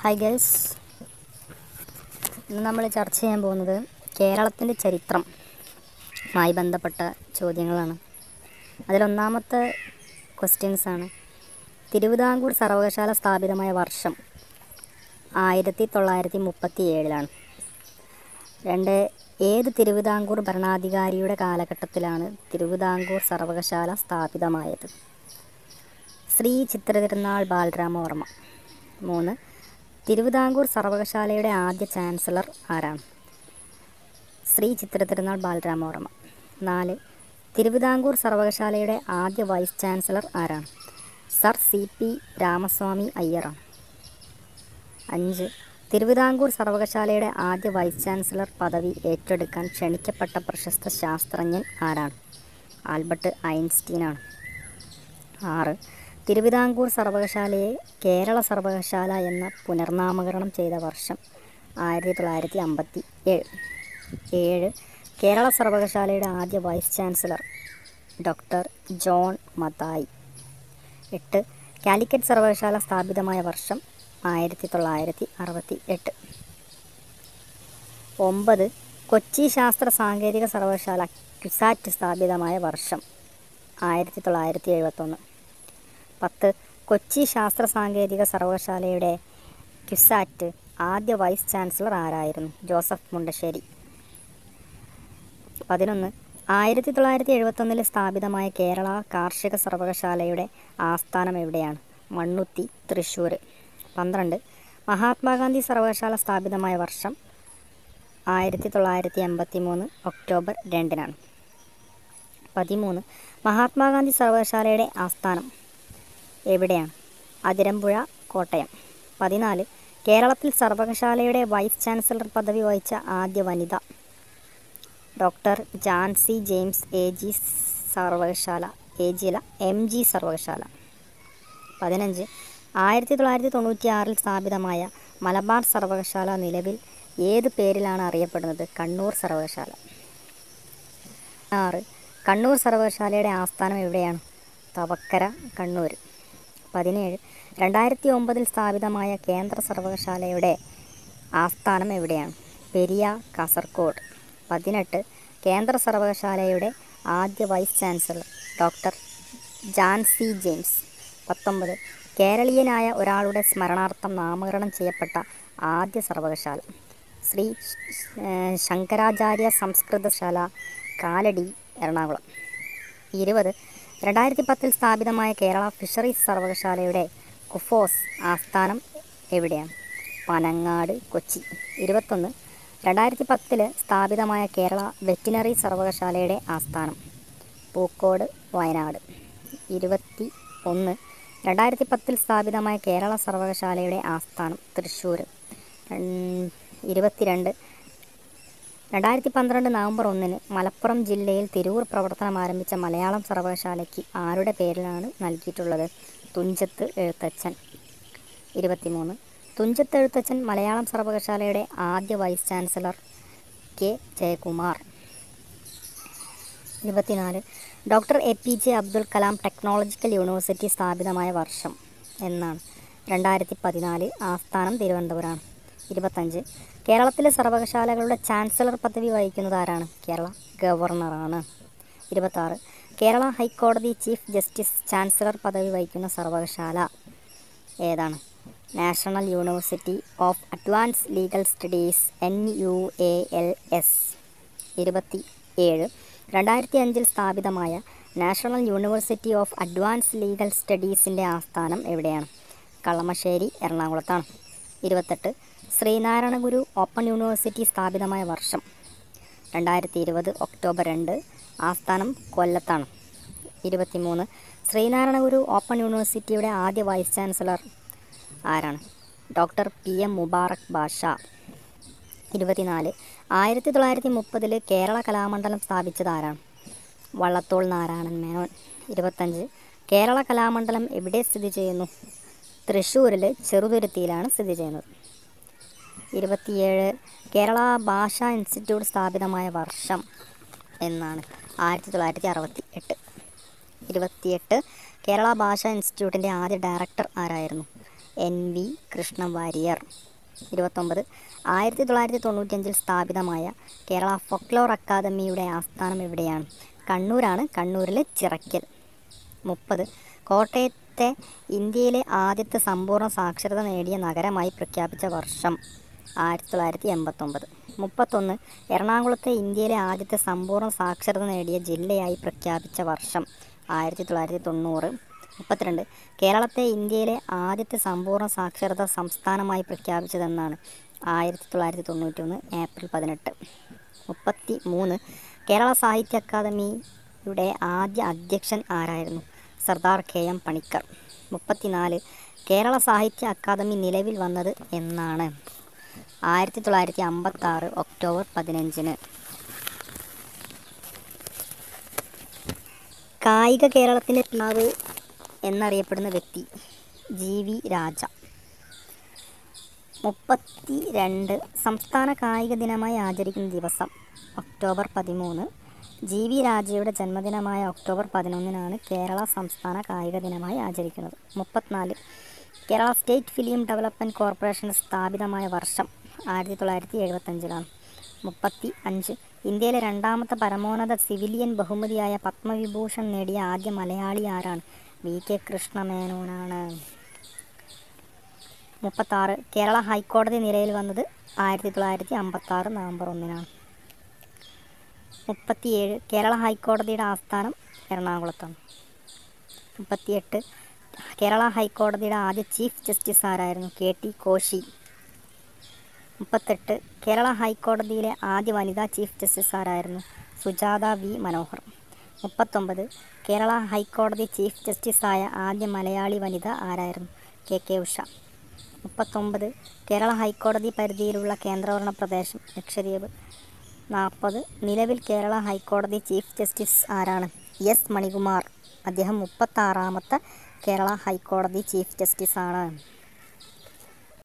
hi guys ഇന്ന് നമ്മൾ ചർച്ച ചെയ്യാൻ പോകുന്നത് കേരളത്തിൻ്റെ ചരിത്രമായി ബന്ധപ്പെട്ട ചോദ്യങ്ങളാണ് അതിലൊന്നാമത്തെ ക്വസ്റ്റ്യൻസ് ആണ് തിരുവിതാംകൂർ സർവകലാശാല സ്ഥാപിതമായ വർഷം ആയിരത്തി തൊള്ളായിരത്തി മുപ്പത്തി ഏഴിലാണ് രണ്ട് ഏത് തിരുവിതാംകൂർ ഭരണാധികാരിയുടെ കാലഘട്ടത്തിലാണ് തിരുവിതാംകൂർ സർവകലാശാല സ്ഥാപിതമായത് ശ്രീ ചിത്രതിരുനാൾ ബാലരാമവർമ്മ മൂന്ന് തിരുവിതാംകൂർ സർവകലാശാലയുടെ ആദ്യ ചാൻസലർ ആരാണ് ശ്രീ ചിത്രതിരുനാൾ ബാലരാമവർമ്മ നാല് തിരുവിതാംകൂർ സർവകലാശാലയുടെ ആദ്യ വൈസ് ചാൻസലർ ആരാണ് സർ സി പി രാമസ്വാമി അയ്യറാണ് അഞ്ച് തിരുവിതാംകൂർ സർവകലാശാലയുടെ ആദ്യ വൈസ് ചാൻസലർ പദവി ഏറ്റെടുക്കാൻ ക്ഷണിക്കപ്പെട്ട പ്രശസ്ത ശാസ്ത്രജ്ഞൻ ആരാണ് ആൽബർട്ട് ഐൻസ്റ്റീനാണ് ആറ് തിരുവിതാംകൂർ സർവകലാശാലയെ കേരള സർവകലാശാല എന്ന പുനർനാമകരണം ചെയ്ത വർഷം ആയിരത്തി തൊള്ളായിരത്തി അമ്പത്തി ഏഴ് ഏഴ് കേരള സർവകലാശാലയുടെ ആദ്യ vice chancellor doctor John Mathai എട്ട് കാലിക്കറ്റ് സർവകലാശാല സ്ഥാപിതമായ വർഷം ആയിരത്തി തൊള്ളായിരത്തി അറുപത്തി എട്ട് ഒമ്പത് കൊച്ചി ശാസ്ത്ര സാങ്കേതിക സർവകലാശാല ക്യുസാറ്റ് സ്ഥാപിതമായ വർഷം ആയിരത്തി തൊള്ളായിരത്തി എഴുപത്തൊന്ന് പത്ത് കൊച്ചി ശാസ്ത്ര സാങ്കേതിക സർവകലാശാലയുടെ ക്യുസാറ്റ് ആദ്യ വൈസ് ചാൻസലർ ആരായിരുന്നു ജോസഫ് മുണ്ടശ്ശേരി പതിനൊന്ന് ആയിരത്തി തൊള്ളായിരത്തി എഴുപത്തൊന്നിൽ സ്ഥാപിതമായ കേരള കാർഷിക സർവകലാശാലയുടെ ആസ്ഥാനം എവിടെയാണ് മണ്ണുത്തി തൃശ്ശൂർ പന്ത്രണ്ട് മഹാത്മാഗാന്ധി സർവകലാശാല സ്ഥാപിതമായ വർഷം ആയിരത്തി തൊള്ളായിരത്തി എൺപത്തി മൂന്ന് ഒക്ടോബർ രണ്ടിനാണ് പതിമൂന്ന് മഹാത്മാഗാന്ധി സർവകലാശാലയുടെ ആസ്ഥാനം എവിടെയാണ് അതിരമ്പുഴ കോട്ടയം പതിനാല് കേരളത്തിൽ സർവകലാശാലയുടെ വൈസ് ചാൻസലർ പദവി വഹിച്ച ആദ്യ വനിത ഡോക്ടർ ജാൻസി ജെയിംസ് എ ജി സർവകലാശാല എ ജി അല്ല എം ജി സർവകലാശാല പതിനഞ്ച് ആയിരത്തി തൊള്ളായിരത്തി തൊണ്ണൂറ്റി ആറിൽ സ്ഥാപിതമായ മലബാർ സർവകലാശാല നിലവിൽ ഏത് പേരിലാണ് അറിയപ്പെടുന്നത് കണ്ണൂർ സർവകലാശാല ആറ് കണ്ണൂർ സർവകലാശാലയുടെ ആസ്ഥാനം എവിടെയാണ് തവക്കര കണ്ണൂർ പതിനേഴ് രണ്ടായിരത്തി ഒമ്പതിൽ സ്ഥാപിതമായ കേന്ദ്ര സർവകലാശാലയുടെ ആസ്ഥാനം എവിടെയാണ് പെരിയ കാസർഗോഡ് പതിനെട്ട് കേന്ദ്ര സർവകലാശാലയുടെ ആദ്യ vice chancellor doctor Jancy James പത്തൊമ്പത് കേരളീയനായ ഒരാളുടെ സ്മരണാർത്ഥം നാമകരണം ചെയ്യപ്പെട്ട ആദ്യ സർവകലാശാല ശ്രീ ഏഹ്, ശങ്കരാചാര്യ സംസ്കൃതശാല കാലടി എറണാകുളം ഇരുപത് രണ്ടായിരത്തി പത്തിൽ സ്ഥാപിതമായ കേരള ഫിഷറീസ് സർവകലാശാലയുടെ കുഫോസ് ആസ്ഥാനം എവിടെയാണ് പനങ്ങാട് കൊച്ചി ഇരുപത്തൊന്ന് രണ്ടായിരത്തി പത്തിൽ സ്ഥാപിതമായ കേരള വെറ്റിനറി സർവകലാശാലയുടെ ആസ്ഥാനം പൂക്കോട് വയനാട് ഇരുപത്തി ഒന്ന് രണ്ടായിരത്തി പത്തിൽ സ്ഥാപിതമായ കേരള സർവകലാശാലയുടെ ആസ്ഥാനം തൃശ്ശൂർ രൺ- ഇരുപത്തിരണ്ട് രണ്ടായിരത്തി പന്ത്രണ്ട് നവംബർ ഒന്നിന് മലപ്പുറം ജില്ലയിൽ തിരൂർ പ്രവർത്തനം ആരംഭിച്ച മലയാളം സർവകലാശാലയ്ക്ക് ആരുടെ പേരിലാണ് നൽകിയിട്ടുള്ളത് തുഞ്ചത്ത് എഴുത്തച്ഛൻ ഇരുപത്തിമൂന്ന് തുഞ്ചത്ത് എഴുത്തച്ഛൻ മലയാളം സർവകലാശാലയുടെ ആദ്യ വൈസ് ചാൻസലർ കെ ജയകുമാർ ഇരുപത്തിനാല് doctor A P J Abdul Kalam technological university സ്ഥാപിതമായ വർഷം എന്നാണ് രണ്ടായിരത്തി പതിനാല് ആസ്ഥാനം തിരുവനന്തപുരമാണ് ഇരുപത്തഞ്ച് കേരളത്തിലെ സർവകലാശാലകളുടെ ചാൻസലർ പദവി വഹിക്കുന്നത് ആരാണ് കേരള ഗവർണറാണ് ഇരുപത്താറ് കേരള ഹൈക്കോടതി ചീഫ് ജസ്റ്റിസ് ചാൻസലർ പദവി വഹിക്കുന്ന സർവകലാശാല ഏതാണ് national university of advance legal studies N U A L S ഇരുപത്തി ഏഴ് രണ്ടായിരത്തി അഞ്ചിൽ സ്ഥാപിതമായ national university of advance legal സ്റ്റഡീസിൻ്റെ ആസ്ഥാനം എവിടെയാണ് കളമശ്ശേരി എറണാകുളത്താണ് ഇരുപത്തെട്ട് ശ്രീനാരായണ ഗുരു ഓപ്പൺ യൂണിവേഴ്സിറ്റി സ്ഥാപിതമായ വർഷം രണ്ടായിരത്തി ഇരുപത് ഒക്ടോബർ രണ്ട് ആസ്ഥാനം കൊല്ലത്താണ് ഇരുപത്തിമൂന്ന് ശ്രീനാരായണ ഗുരു ഓപ്പൺ യൂണിവേഴ്സിറ്റിയുടെ ആദ്യ വൈസ് ചാൻസലർ ആരാണ് ഡോക്ടർ പി എം മുബാറക് ബാഷ ഇരുപത്തിനാല് ആയിരത്തി തൊള്ളായിരത്തി മുപ്പതിൽ കേരള കലാമണ്ഡലം സ്ഥാപിച്ചത് ആരാണ് വള്ളത്തോൾ നാരായണൻ മേനോൻ ഇരുപത്തഞ്ച് കേരള കലാമണ്ഡലം എവിടെ സ്ഥിതി ചെയ്യുന്നു തൃശ്ശൂരിൽ ചെറുതുരുത്തിയിലാണ് സ്ഥിതി ചെയ്യുന്നത് ഇരുപത്തിയേഴ് കേരള ഭാഷാ ഇൻസ്റ്റിറ്റ്യൂട്ട് സ്ഥാപിതമായ വർഷം എന്നാണ് ആയിരത്തി തൊള്ളായിരത്തി അറുപത്തി എട്ട് ഇരുപത്തിയെട്ട് കേരള ഭാഷാ ഇൻസ്റ്റിറ്റ്യൂട്ടിൻ്റെ ആദ്യ ഡയറക്ടർ ആരായിരുന്നു എൻ വി കൃഷ്ണ വാര്യർ ഇരുപത്തൊമ്പത് ആയിരത്തി തൊള്ളായിരത്തി തൊണ്ണൂറ്റഞ്ചിൽ സ്ഥാപിതമായ കേരള ഫോക്ലോർ അക്കാദമിയുടെ ആസ്ഥാനം എവിടെയാണ് കണ്ണൂരാണ് കണ്ണൂരിലെ ചിറക്കൽ മുപ്പത് കോട്ടയത്തെ ഇന്ത്യയിലെ ആദ്യത്തെ സമ്പൂർണ്ണ സാക്ഷരത നേടിയ നഗരമായി പ്രഖ്യാപിച്ച വർഷം ആയിരത്തി തൊള്ളായിരത്തി എൺപത്തൊമ്പത് മുപ്പത്തൊന്ന് എറണാകുളത്തെ ഇന്ത്യയിലെ ആദ്യത്തെ സമ്പൂർണ്ണ സാക്ഷരത നേടിയ ജില്ലയായി പ്രഖ്യാപിച്ച വർഷം ആയിരത്തി തൊള്ളായിരത്തി തൊണ്ണൂറ് മുപ്പത്തിരണ്ട് കേരളത്തെ ഇന്ത്യയിലെ ആദ്യത്തെ സമ്പൂർണ്ണ സാക്ഷരത സംസ്ഥാനമായി പ്രഖ്യാപിച്ചതെന്നാണ് ആയിരത്തി തൊള്ളായിരത്തി തൊണ്ണൂറ്റൊന്ന് ഏപ്രിൽ പതിനെട്ട് മുപ്പത്തി മൂന്ന് കേരള സാഹിത്യ അക്കാദമിയുടെ ആദ്യ അധ്യക്ഷൻ ആരായിരുന്നു സർദാർ കെ എം പണിക്കർ മുപ്പത്തിനാല് കേരള സാഹിത്യ അക്കാദമി നിലവിൽ വന്നത് എന്നാണ് ആയിരത്തി തൊള്ളായിരത്തി അമ്പത്തി ആറ് ഒക്ടോബർ പതിനഞ്ചിന് കായിക കേരളത്തിൻ്റെ പിതാവ് എന്നറിയപ്പെടുന്ന വ്യക്തി ജി വി രാജ മുപ്പത്തി രണ്ട് സംസ്ഥാന കായിക ദിനമായി ആചരിക്കുന്ന ദിവസം ഒക്ടോബർ പതിമൂന്ന് ജി വി രാജയുടെ ജന്മദിനമായ ഒക്ടോബർ പതിനൊന്നിനാണ് കേരള സംസ്ഥാന കായിക ദിനമായി ആചരിക്കുന്നത് മുപ്പത്തിനാല് Kerala state film development corporation സ്ഥാപിതമായ വർഷം ആയിരത്തി തൊള്ളായിരത്തി എഴുപത്തഞ്ചിലാണ് മുപ്പത്തി അഞ്ച് ഇന്ത്യയിലെ രണ്ടാമത്തെ പരമോന്നത സിവിലിയൻ ബഹുമതിയായ പത്മവിഭൂഷൺ നേടിയ ആദ്യ മലയാളി ആരാണ് വി കെ കൃഷ്ണമേനോനാണ് മുപ്പത്താറ് കേരള ഹൈക്കോടതി നിലയിൽ വന്നത് ആയിരത്തി തൊള്ളായിരത്തി അമ്പത്താറ് നവംബർ ഒന്നിനാണ് മുപ്പത്തിയേഴ് കേരള ഹൈക്കോടതിയുടെ ആസ്ഥാനം എറണാകുളത്താണ് മുപ്പത്തിയെട്ട് കേരള ഹൈക്കോടതിയുടെ ആദ്യ ചീഫ് ജസ്റ്റിസ് ആരായിരുന്നു കെ ടി കോശി മുപ്പത്തെട്ട് കേരള ഹൈക്കോടതിയിലെ ആദ്യ വനിതാ ചീഫ് ജസ്റ്റിസ് ആരായിരുന്നു സുജാത വി മനോഹർ മുപ്പത്തൊമ്പത് കേരള ഹൈക്കോടതി ചീഫ് ജസ്റ്റിസായ ആദ്യ മലയാളി വനിത ആരായിരുന്നു കെ കെ ഉഷ മുപ്പത്തൊമ്പത് കേരള ഹൈക്കോടതി പരിധിയിലുള്ള കേന്ദ്രഭരണ പ്രദേശം ലക്ഷദ്വീപ് നാൽപ്പത് നിലവിൽ കേരള ഹൈക്കോടതി ചീഫ് ജസ്റ്റിസ് ആരാണ് എസ് മണികുമാർ അദ്ദേഹം മുപ്പത്താറാമത്തെ കേരള ഹൈക്കോടതി ചീഫ് ജസ്റ്റിസാണ്